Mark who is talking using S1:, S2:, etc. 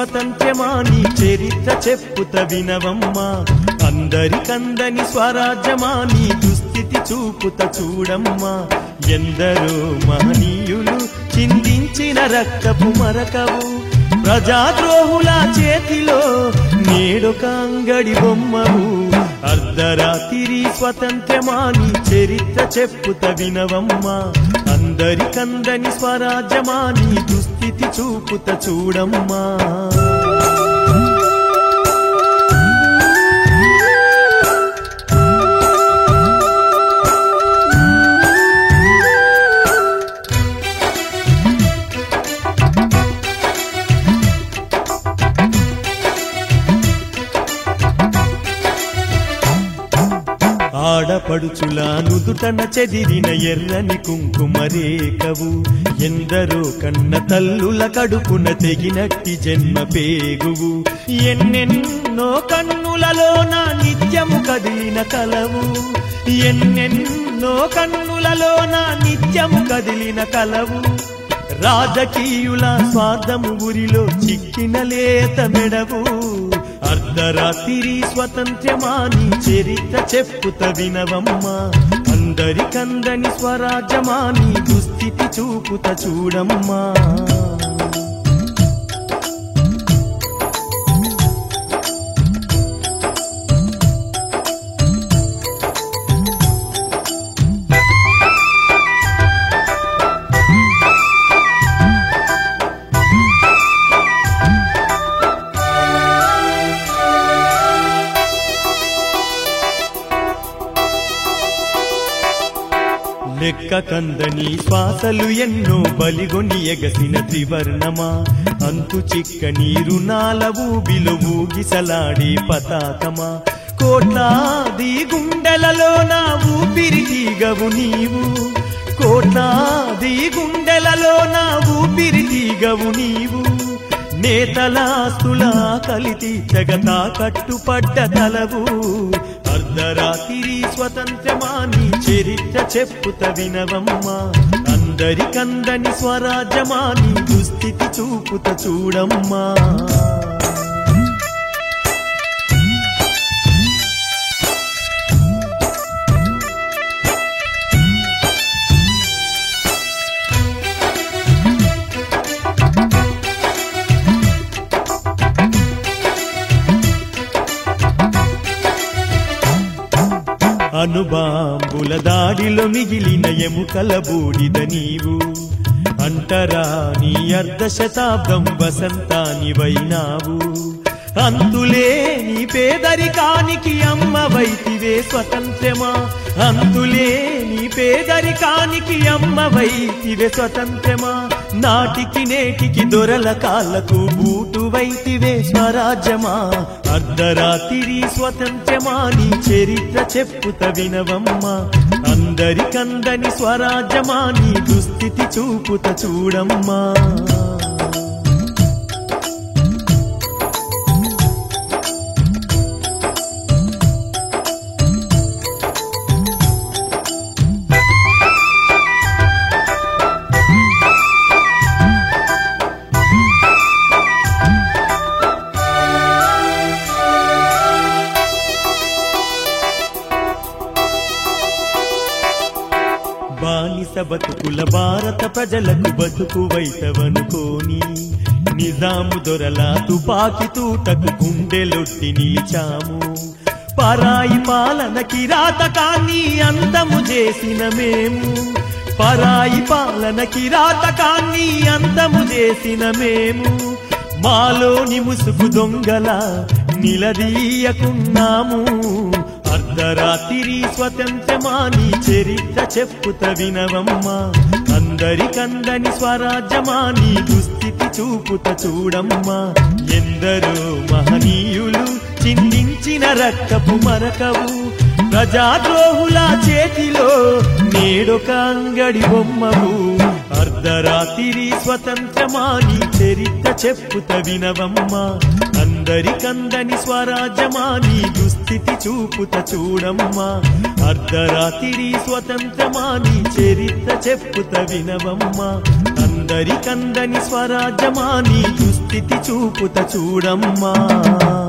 S1: స్వతంత్రమా నీ చరిత్ర చెప్పుత వినవమ్మా అందరికందని స్వరాజ్యమా నీ దుస్థితి చూపుత చూడమ్మా ఎందరో మహనీయులు చిందించిన రక్తపు మరకవు ప్రజాద్రోహుల చేతిలో నేడొక అంగడి బొమ్మవు అర్ధరాత్రి స్వతంత్రమా నీ చరిత్ర చెప్పుత వినవమ్మా అందరికందని స్వరాజ్యమా నీ దుస్థితి చూపుత చూడమ్మా ఆడపడుచుల నుదుటన చెదిరిన ఎర్రని కుంకుమ రేఖవు ఎందరో కన్న తల్లుల కడుపున తెగినట్టి జన్మ పేగువు ఎన్నెన్నో కన్నులలోన నిత్యము కదిలిన కలవు ఎన్నెన్నో కన్నులలోన నిత్యము కదిలిన కలవు రాజకీయుల స్వార్థము గురిలో చిక్కిన లేత మెడవు అర్ధరాత్రి స్వతంత్రమాని చరిత్ర చెప్పుత వినవమ్మా అందరికందని స్వరాజ్యమాని దుస్థితి చూపుత చూడమ్మా లెక్క కందని శ్వాసలు ఎన్నో బలిగొని ఎగసిన త్రివర్ణమా అంతు చిక్కని రుణాల ఊబిలో ఊగిసలాడే పతాకమా కోట్లాది గుండెలలో నా ఊపిరి తీగవు నీవు కోట్లాది గుండెలలో నా ఊపిరి తీగవు నీవు నేతలాస్తుల కలితి జగతా కట్టుపడ్డ తలవు అర్ధరాత్రి స్వతంత్రమాని చరిత్ర చెప్పుత వినవమ్మా అందరికందని స్వరాజ్యమాని దుస్థితి చూపుత చూడమ్మా అనుబాంబుల దాడిలో మిగిలిన ఎముకల బూడిద నీవు అంటరా నీ అర్ధ శతాబ్దం వసంతాని వైనావు అంతులే నీ పేదరికానికి అమ్మ వైతివే స్వతంత్రమా అంతులే నీ పేదరికానికి అమ్మ వైతివే స్వతంత్రమా నాటికి నేటికి దొరల కాళ్ళకు బూటు వైతివే స్వరాజ్యమా అర్ధరాత్రి స్వతంత్రమా నీ చరిత్ర చెప్పుత వినవమ్మా అందరికందని స్వరాజ్యమా నీ దుస్థితి చూపుత చూడమ్మా బానిస బతుకుల భారత ప్రజలకు బతుకు వైతవనుకోని నిజాము దొరల తుపాకి తూటకు గుండెలొట్టి నిలిచాము పరాయి పాలన కిరాతకాన్ని అంతము చేసిన మేము పరాయి పాలన కిరాతకాన్ని అంతము చేసిన మేము మాలోని ముసుగు దొంగల నిలదీయకున్నాము అర్ధరాత్రి స్వతంత్రమాని చరిత్ర చెప్పుత వినవమ్మా అందరికందని స్వరాజ్యమాని దుస్థితి చూపుత చూడమ్మా ఎందరో మహనీయులు చిందించిన రక్తపు మరకవు ప్రజాద్రోహుల చేతిలో నేడొక అంగడి బొమ్మవు అర్ధరాత్రి స్వతంత్రమాని చరిత్ర చెప్పుత వినవమ్మా అందరికందని స్వరాజ్యమాని దుస్థితి చూపుత చూడమ్మా అర్ధరాత్రి స్వతంత్రమాని చరిత్ర చెప్పుత వినవమ్మా అందరికందని స్వరాజ్యమాని దుస్థితి దుస్థితి చూపుత చూడమ్మా